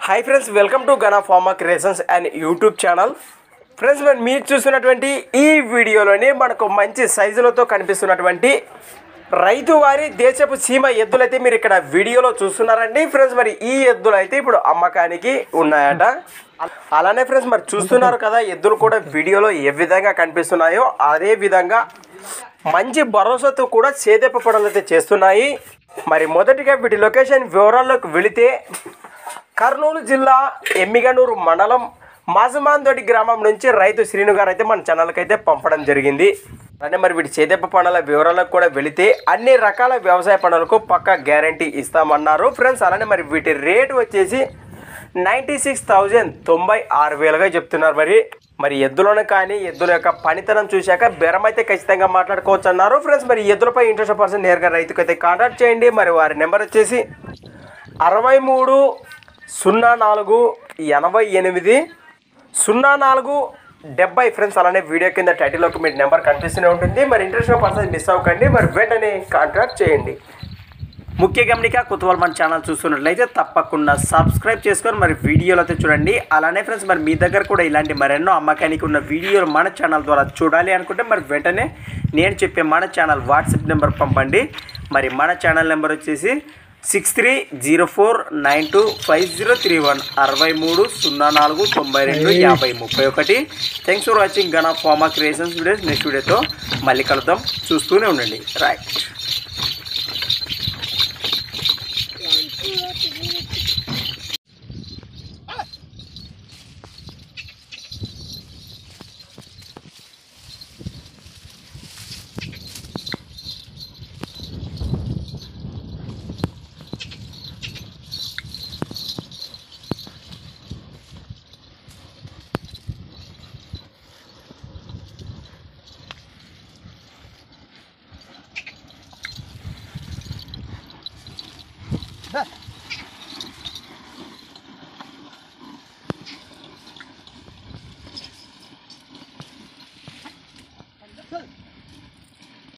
hi friends welcome to Gana pharma creations and YouTube channel friends మరి మీరు చూస్తున్నటువంటి ఈ వీడియోలోని మనకు మంచి సైజులతో కనిపిస్తున్నటువంటి రైతు వారి దేశపు సీమ ఎద్దులైతే మీరు ఇక్కడ వీడియోలో చూస్తున్నారండి ఫ్రెండ్స్ మరి ఈ ఎద్దులు అయితే ఇప్పుడు అమ్మకానికి ఉన్నాయట అలానే ఫ్రెండ్స్ మరి చూస్తున్నారు కదా ఎద్దులు కూడా వీడియోలో ఏ విధంగా కనిపిస్తున్నాయో అదే విధంగా మంచి భరోసాతో కూడా సేదెప్ప పనులు అయితే చేస్తున్నాయి మరి మొదటిగా వీటి లొకేషన్ వివరాల్లోకి వెళితే కర్నూలు జిల్లా ఎమ్మిగనూరు మండలం మాజమాందొడి గ్రామం నుంచి రైతు శ్రీను గారు అయితే మన ఛానల్కి అయితే పంపడం జరిగింది అలానే మరి వీటి చేదెప్ప పనుల వివరాలకు కూడా వెళితే అన్ని రకాల వ్యవసాయ పనులకు పక్కా గ్యారంటీ ఇస్తామన్నారు ఫ్రెండ్స్ అలానే మరి వీటి రేటు వచ్చేసి నైంటీ సిక్స్ థౌజండ్ తొంభై ఆరు వేలుగా చెప్తున్నారు మరి మరి ఎద్దులను కానీ ఎద్దుల యొక్క పనితనం చూశాక బెరం అయితే ఖచ్చితంగా మాట్లాడుకోవచ్చు అన్నారు ఫ్రెండ్స్ మరి ఎద్దులపై ఇంట్రెస్ట్ పర్సన్ నేరుగా రైతుకు అయితే కాంటాక్ట్ చేయండి మరి వారి నెంబర్ వచ్చేసి అరవై మూడు సున్నా నాలుగు ఎనభై ఎనిమిది సున్నా నాలుగు డెబ్బై ఫ్రెండ్స్ అలానే వీడియో కింద టైటిల్లోకి మీ నెంబర్ కనిపిస్తూనే ఉంటుంది మరి ఇంట్రెస్ట్ పర్సన్ మిస్ అవ్వకండి మరి వెంటనే కాంటాక్ట్ చేయండి ముఖ్య గమనిక కుతూహల్ మన ఛానల్ చూస్తున్నట్లయితే తప్పకుండా సబ్స్క్రైబ్ చేసుకొని మరి వీడియోలు అయితే చూడండి అలానే ఫ్రెండ్స్ మరి మీ దగ్గర కూడా ఇలాంటి మరెన్నో అమ్మకానికి ఉన్న వీడియోలు మన ఛానల్ ద్వారా చూడాలి అనుకుంటే మరి వెంటనే నేను చెప్పే మన ఛానల్ వాట్సాప్ నెంబర్ పంపండి మరి మన ఛానల్ నెంబర్ వచ్చేసి six three zero four nine two five zero three one అరవై మూడు సున్నా నాలుగు తొంభై రెండు యాభై ముప్పై ఒకటి thanks for watching Gana pharma creations videos next వీడియోతో మళ్ళీ కలుద్దాం చూస్తూనే ఉండండి రైట్ దా